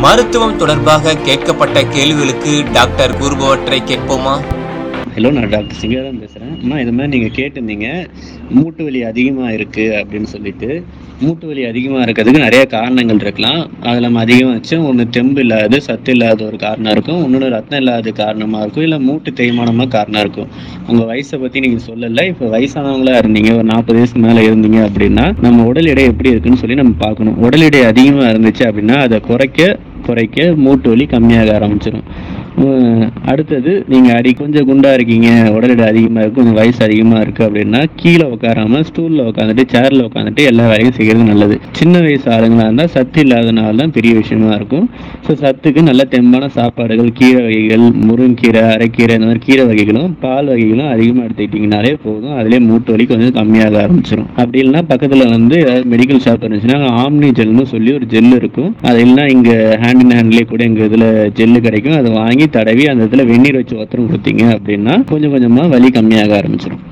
மருத்துவம் தொடர்பாக கேட்கப்பட்ட கேள்விகளுக்கு டாக்டர் கூறுபவற்றை கேட்போமா ஹலோ நான் டாக்டர் சிங்காரம் பேசுகிறேன் அம்மா இது மாதிரி நீங்கள் கேட்டிருந்தீங்க மூட்டு வலி அதிகமாக இருக்குது அப்படின்னு சொல்லிட்டு மூட்டு வலி அதிகமாக இருக்கிறதுக்கு நிறைய காரணங்கள் இருக்கலாம் அதில் நம்ம அதிகமாக வச்சு ஒன்று தெம்பு இல்லாத சத்து இல்லாத ஒரு காரணம் இருக்கும் இன்னொன்று ரத்தம் இல்லாத காரணமாக இருக்கும் இல்லை மூட்டு தேய்மானமாக காரணம் இருக்கும் உங்கள் வயசை பற்றி நீங்கள் சொல்லலை இப்போ வயசானவங்களா இருந்தீங்க ஒரு நாற்பது வயசுக்கு மேலே இருந்தீங்க அப்படின்னா நம்ம உடல் எடை எப்படி இருக்குன்னு சொல்லி நம்ம பார்க்கணும் உடல் எடை அதிகமாக இருந்துச்சு அப்படின்னா அதை குறைக்க குறைக்க மூட்டு வலி கம்மியாக ஆரம்பிச்சிடும் உம், அடுத்தது நீங்க அடி கொஞ்சம் குண்டா இருக்கீங்க உடல் எடை அதிகமா இருக்கு கொஞ்சம் வயசு அதிகமா இருக்கு அப்படின்னா கீழே உட்காராம ஸ்டூல்ல உட்காந்துட்டு சேர்ல உட்காந்துட்டு எல்லா வேலையும் செய்யறது நல்லது சின்ன வயசு ஆளுங்களா இருந்தா சத்து இல்லாதனால தான் பெரிய விஷயமா இருக்கும் ஸோ சத்துக்கு நல்ல தெம்பான சாப்பாடுகள் கீரை வகைகள் முருங்கீரை அரைக்கீரை இந்த மாதிரி கீரை வகைகளும் பால் வகைகளும் அதிகமாக எடுத்துக்கிட்டிங்கனாலே போதும் அதுலேயே மூட்டு வலி கொஞ்சம் கம்மியாக ஆரம்பிச்சிடும் அப்படி இல்லைன்னா பக்கத்தில் வந்து மெடிக்கல் ஷாப் இருந்துச்சுன்னா ஆம்னி ஜெல்னு சொல்லி ஒரு ஜெல் இருக்கும் அது இல்லைன்னா இங்கே ஹேண்ட் இன் ஹேண்ட்லேயே கூட எங்கள் இதில் ஜெல்லு கிடைக்கும் அதை வாங்கி தடவி அந்த இடத்துல வெந்நீர் வச்சு ஒத்தரம் கொடுத்தீங்க அப்படின்னா கொஞ்சம் கொஞ்சமாக வலி கம்மியாக ஆரம்பிச்சிடும்